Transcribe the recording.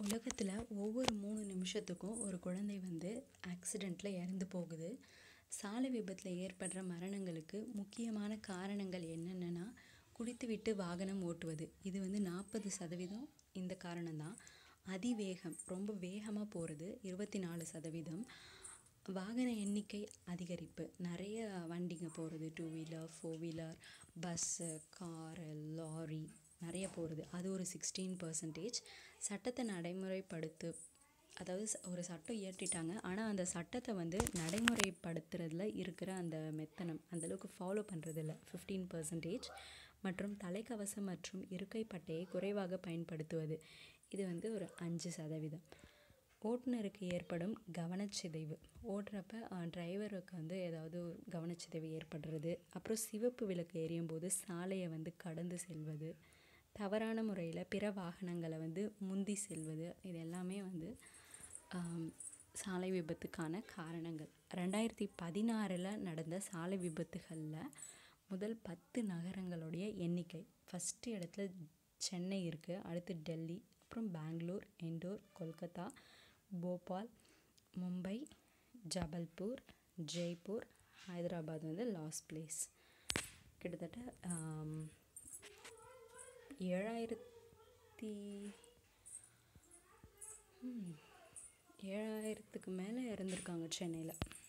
உலகத்தில் ஒவ்வொரு மூணு நிமிஷத்துக்கும் ஒரு குழந்தை வந்து ஆக்சிடெண்ட்டில் இறந்து போகுது சாலை விபத்தில் ஏற்படுற மரணங்களுக்கு முக்கியமான காரணங்கள் என்னென்னனா குடித்துவிட்டு வாகனம் ஓட்டுவது இது வந்து நாற்பது சதவீதம் இந்த காரணம்தான் அதிவேகம் ரொம்ப வேகமாக போகிறது இருபத்தி நாலு சதவீதம் வாகன எண்ணிக்கை அதிகரிப்பு நிறைய வண்டிங்க போகிறது two wheeler four wheeler bus car lorry நிறைய போகிறது அது ஒரு சிக்ஸ்டீன் பர்சன்டேஜ் சட்டத்தை நடைமுறைப்படுத்து அதாவது ச- ஒரு சட்டம் இயற்றிட்டாங்க ஆனால் அந்த சட்டத்தை வந்து நடைமுறைப்படுத்துறதுல இருக்கிற அந்த மெத்தனம் அந்தளவுக்கு ஃபாலோ பண்ணுறதில்ல ஃபிஃப்டீன் பர்சன்டேஜ் மற்றும் தலைக்கவசம் மற்றும் இருக்கை பட்டையை குறைவாக பயன்படுத்துவது இது வந்து ஒரு அஞ்சு சதவீதம் ஓட்டுநருக்கு ஏற்படும் கவனச்சிதைவு ஓட்டுறப்ப டிரைவருக்கு வந்து ஏதாவது ஒரு கவனச்சிதைவு ஏற்படுறது அப்புறம் சிவப்பு விளக்கு எரியும் போது சாலையை வந்து கடந்து செல்வது தவறான முறையில் பிற வாகனங்களை வந்து முந்தி செல்வது இது எல்லாமே வந்து ஆம், சாலை விபத்துக்கான காரணங்கள் ரெண்டாயிரத்தி பதினாறில் நடந்த சாலை விபத்துகளில் முதல் பத்து நகரங்களுடைய எண்ணிக்கை ஃபஸ்ட்டு இடத்துல சென்னை இருக்குது அடுத்து டெல்லி அப்புறம் பெங்களூர் இண்டோர் கொல்கத்தா போபால் மும்பை ஜபல்பூர் ஜெய்ப்பூர் ஹைதராபாத் வந்து லாஸ்ட் பிளேஸ் கிட்டத்தட்ட ஆம், ஏழாயிரத்தி ம், ஏழாயிரத்துக்கு மேலே இறந்துருக்காங்க சென்னையில்